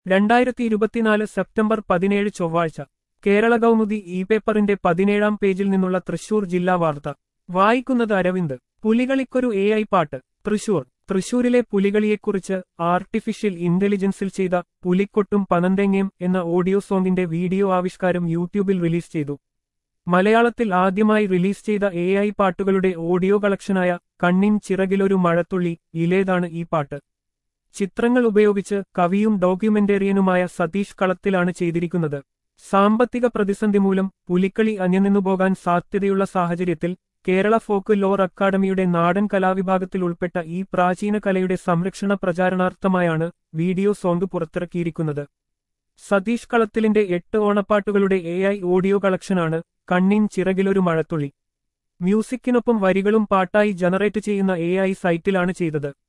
രണ്ടായിരത്തി ഇരുപത്തിനാല് സെപ്റ്റംബർ പതിനേഴ് ചൊവ്വാഴ്ച കേരള കൗമുദി ഇ പേപ്പറിന്റെ പതിനേഴാം പേജിൽ നിന്നുള്ള തൃശൂർ ജില്ലാ വാർത്ത വായിക്കുന്നത് അരവിന്ദ് പുലികളിക്കൊരു എ ഐ പാട്ട് തൃശൂർ തൃശൂരിലെ പുലികളിയെക്കുറിച്ച് ആർട്ടിഫിഷ്യൽ ഇന്റലിജൻസിൽ ചെയ്ത പുലിക്കൊട്ടും പനന്തെങ്ങയും എന്ന ഓഡിയോ സോങ്ങിന്റെ വീഡിയോ ആവിഷ്കാരം യൂട്യൂബിൽ റിലീസ് ചെയ്തു മലയാളത്തിൽ ആദ്യമായി റിലീസ് ചെയ്ത എ ഐ പാട്ടുകളുടെ ഓഡിയോ കളക്ഷനായ കണ്ണിൻ ചിറകിലൊരു മഴത്തുള്ളി ഇലേതാണ് ഈ പാട്ട് ചിത്രങ്ങൾ ഉപയോഗിച്ച് കവിയും ഡോക്യുമെന്റേറിയനുമായ സതീഷ് കളത്തിലാണ് ചെയ്തിരിക്കുന്നത് സാമ്പത്തിക പ്രതിസന്ധി മൂലം പുലിക്കളി അന്യനിന്നുപോകാൻ സാധ്യതയുള്ള സാഹചര്യത്തിൽ കേരള ഫോക്ക് ലോർ അക്കാദമിയുടെ നാടൻ കലാവിഭാഗത്തിൽ ഉൾപ്പെട്ട ഈ പ്രാചീന കലയുടെ സംരക്ഷണ പ്രചാരണാർത്ഥമായാണ് വീഡിയോ സോങ് പുറത്തിറക്കിയിരിക്കുന്നത് സതീഷ് കളത്തിലിന്റെ എട്ട് ഓണപ്പാട്ടുകളുടെ എ ഐ ഓഡിയോ കളക്ഷനാണ് കണ്ണിൻ ചിറകിലൊരു മഴത്തുള്ളി മ്യൂസിക്കിനൊപ്പം വരികളും പാട്ടായി ജനറേറ്റ് ചെയ്യുന്ന എ ഐ സൈറ്റിലാണ് ചെയ്തത്